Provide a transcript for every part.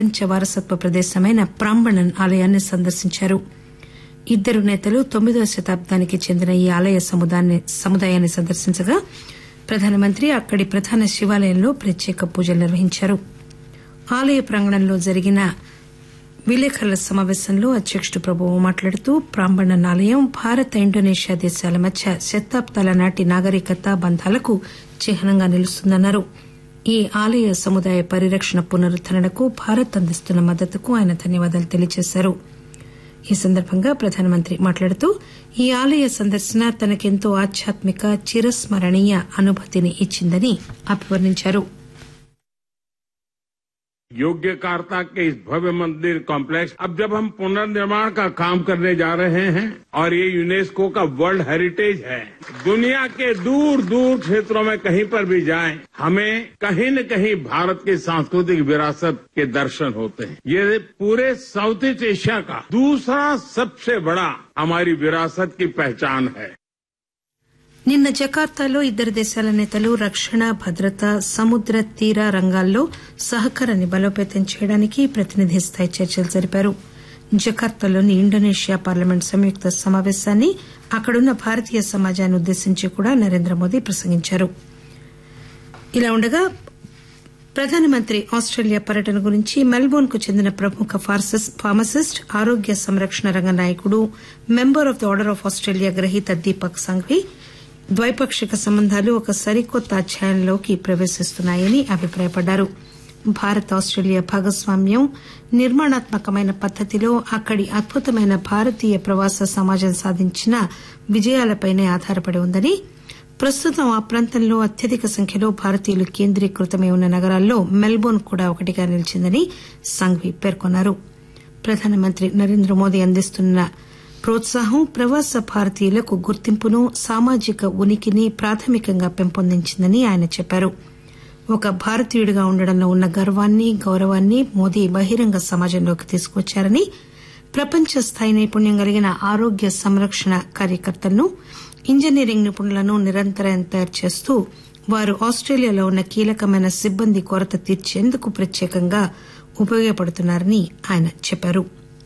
ప్రపంచ వారసత్వ ప్రదేశమైన ప్రాంబణన్ ఆలయాన్ని సందర్శించారు ఇద్దరు నేతలు తొమ్మిదవ శతాబ్దానికి చెందిన ఈ ఆలయ సముదాయాన్ని సందర్శించగా ప్రధానమంత్రి అక్కడి ప్రధాన శివాలయంలో ప్రత్యేక పూజలు నిర్వహించారు ఆలయ ప్రాంగణంలో జరిగిన విలేకరుల సమాపేశంలో అధ్యకుడు ప్రభువు మాట్లాడుతూ ప్రాంబణన్ ఆలయం భారత్ ఇండోనేషియా దేశాల మధ్య శతాబ్దాల నాటి నాగరికత బంధాలకు చిహ్నంగా నిలుస్తుందన్నారు ఈ ఆలయ సముదాయ పరిరక్షణ పునరుద్దరణకు భారత్ అందిస్తున్న మద్దతుకు ఆయన ధన్యవాదాలు తెలియజేశారు ఈ సందర్భంగా ప్రధానమంత్రి మాట్లాడుతూ ఈ ఆలయ సందర్శన తనకెంతో ఆధ్యాత్మిక చిరస్మరణీయ అనుభూతిని ఇచ్చిందని అభివర్ణించారు योग्यकार्ता के इस भव्य मंदिर कॉम्प्लेक्स अब जब हम पुनर्निर्माण का काम करने जा रहे हैं और ये यूनेस्को का वर्ल्ड हेरिटेज है दुनिया के दूर दूर क्षेत्रों में कहीं पर भी जाएं हमें कहीं न कहीं भारत की सांस्कृतिक विरासत के दर्शन होते हैं ये पूरे साउथ ईस्ट एशिया का दूसरा सबसे बड़ा हमारी विरासत की पहचान है నిన్న జకార్తాలో ఇద్దరు దేశాల నేతలు రక్షణ భద్రత సముద్ర తీర రంగాల్లో సహకారాన్ని బలోపేతం చేయడానికి ప్రతినిధి స్థాయి చర్చలు జరిపారు జకార్తాలోని ఇండోనేషియా పార్లమెంట్ సంయుక్త సమాపేశాన్ని అక్కడున్న భారతీయ సమాజాన్ని ఉద్దేశించి కూడా నరేంద్ర మోదీ ప్రసంగించారు ఇలా ఉండగా ప్రధానమంత్రి ఆస్టేలియా పర్యటన గురించి మెల్బోర్న్ కు చెందిన ప్రముఖ ఫార్మసిస్ట్ ఆరోగ్య సంరక్షణ రంగ నాయకుడు member of the order of Australia గ్రహీత దీపక్ సంఘ్వి ద్వైపాక్షిక సంబంధాలు ఒక సరికొత్త అధ్యాయంలోకి ప్రవేశిస్తున్నాయని అభిప్రాయపడ్డారు భారత్ ఆస్టేలియా భాగస్వామ్యం నిర్మాణాత్మకమైన పద్దతిలో అక్కడి అద్భుతమైన భారతీయ ప్రవాస సమాజం సాధించిన విజయాలపైనే ఆధారపడి ఉందని ప్రస్తుతం ఆ ప్రాంతంలో అత్యధిక సంఖ్యలో భారతీయులు కేంద్రీకృతమై ఉన్న నగరాల్లో మెల్బోర్న్ కూడా ఒకటిగా నిలిచిందని సంఘ్వి పేర్కొన్నారు ప్రధానమంత్రి నరేంద్ర మోదీ అందిస్తున్న ప్రోత్సాహం ప్రవాస భారతీయులకు గుర్తింపును సామాజిక ఉనికిని ప్రాథమికంగా పెంపొందించిందని ఆయన చెప్పారు ఒక భారతీయుడిగా ఉండడంలో ఉన్న గర్వాన్ని గౌరవాన్ని మోదీ బహిరంగ సమాజంలోకి తీసుకువచ్చారని ప్రపంచ స్థాయి నైపుణ్యం కలిగిన ఆరోగ్య సంరక్షణ కార్యకర్తలను ఇంజనీరింగ్ నిపుణులను నిరంతరం తయారు చేస్తూ వారు ఆస్టేలియాలో ఉన్న కీలకమైన సిబ్బంది కొరత తీర్చేందుకు ప్రత్యేకంగా ఉపయోగపడుతున్నారని ఆయన చెప్పారు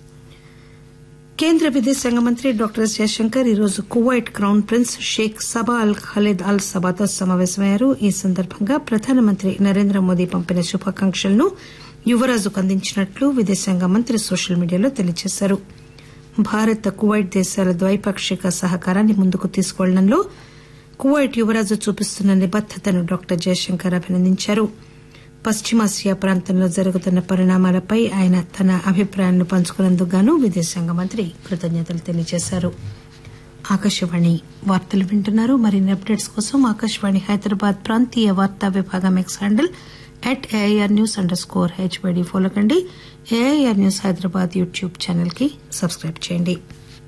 కేంద్ర విదేశాంగ మంత్రి డాక్టర్ ఎస్ జయశంకర్ ఈరోజు Kuwait crown prince Sheikh Sabah Al Khalid Al సబాతో సమాపేశమయ్యారు ఈ సందర్భంగా ప్రధానమంత్రి నరేంద్ర మోదీ పంపిన శుభాకాంక్షలను యువరాజుకు అందించినట్లు విదేశాంగ మంత్రి సోషల్ మీడియాలో తెలియజేశారు భారత్ కువైట్ దేశాల ద్వైపాక్షిక సహకారాన్ని ముందుకు తీసుకువెళ్లడంలో కువైట్ యువరాజు చూపిస్తున్న నిబద్దతను డాక్టర్ జయశంకర్ అభినందించారు పశ్చిమాసియా ప్రాంతంలో జరుగుతున్న పరిణామాలపై ఆయన తన అభిప్రాయాలను పంచుకున్నందుకు గాను విదేశాంగ మంత్రి కృతజ్ఞతలు తెలియజేశారు ఆకాశవాణి వార్తలు వింటున్నారు మరిన్ని అప్డేట్స్ కోసం ఆకాశవాణి హైదరాబాద్ ప్రాంతీయ వార్తా విభాగం X handle at AIR news underscore HYD follow కండి AIR news Hyderabad YouTube channel కి సబ్స్క్రైబ్ చేయండి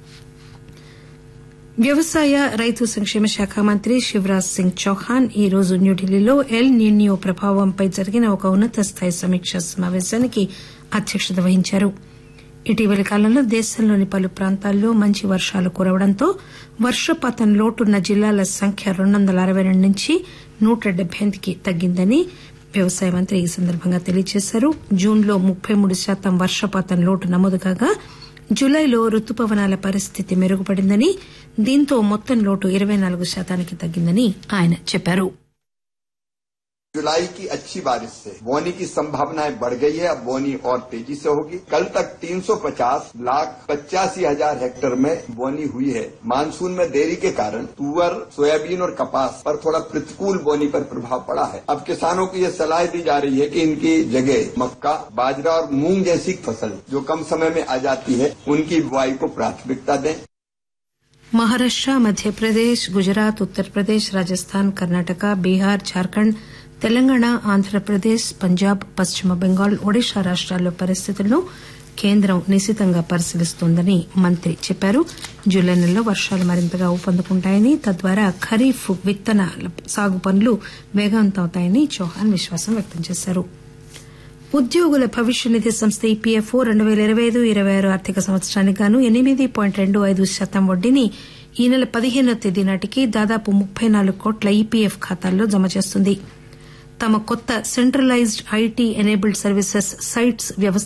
వ్యవసాయ రైతు సంక్షేమ శాఖ మంత్రి శివరాజ్ సింగ్ చౌహాన్ ఈ రోజు న్యూఢిల్లీలో ఎల్ నిన్యో ప్రభావంపై జరిగిన ఒక ఉన్నత స్థాయి సమీక్షా సమాపేశానికి అధ్యక్షత వహించారు ఇటీవలి కాలంలో దేశంలోని పలు ప్రాంతాల్లో మంచి వర్షాలు కురవడంతో వర్షపాతం లోటున్న జిల్లాల సంఖ్య రెండు వందల అరవై రెండు నుంచి నూట డెబ్బై ఎనిమిదికి తగ్గిందని వ్యవసాయ మంత్రి ఈ సందర్భంగా తెలియజేశారు జూన్లో ముప్పై మూడు శాతం వర్షపాతం లోటు నమోదు కాగా జులైలో రుతుపవనాల పరిస్థితి మెరుగుపడిందని దీంతో మొత్తం లోటు ఇరవై నాలుగు శాతానికి తగ్గిందని ఆయన చెప్పారు जुलाई की अच्छी बारिश से बोनी की संभावनाएं बढ़ गई है अब बोनी और तेजी से होगी कल तक 350 लाख पचासी हजार हेक्टेयर में बोनी हुई है मानसून में देरी के कारण तुअर सोयाबीन और कपास पर थोड़ा प्रतिकूल बोनी पर प्रभाव पड़ा है अब किसानों को ये सलाह दी जा रही है कि इनकी जगह मक्का बाजरा और मूंग जैसी फसल जो कम समय में आ जाती है उनकी बुआई को प्राथमिकता दें మహారాష్ట మధ్యప్రదేశ్ గుజరాత్ ఉత్తరప్రదేశ్ రాజస్థాన్ కర్ణాటక బీహార్ జార్ఖండ్ తెలంగాణ ఆంధ్రప్రదేశ్ పంజాబ్ పశ్చిమ బెంగాల్ ఒడిశా రాష్టాల్లో పరిస్థితులను కేంద్రం నిశితంగా పరిశీలిస్తోందని మంత్రి చెప్పారు జూలై నెలలో వర్షాలు మరింతగా ఊపందుకుంటాయని తద్వారా ఖరీఫ్ విత్తన సాగు పనులు వేగవంతమవుతాయని చౌహాన్ విశ్వాసం వ్యక్తం చేశారు ఉద్యోగుల భవిష్య నిధి సంస్థ ఈపీఎఫ్ఓ రెండు పేల ఇరవై ఐదు ఇరవై ఆరు ఆర్థిక సంవత్సరానికి గాను ఎనిమిది పాయింట్ రెండు ఐదు శాతం వడ్డీని ఈ నెల పదిహేనో తేదీ నాటికి దాదాపు ముప్పై నాలుగు కోట్ల ఈపీఎఫ్ ఖాతాల్లో జమ చేస్తుంది తమ కొత్త centralised IT enabled services sites వ్యవస్థ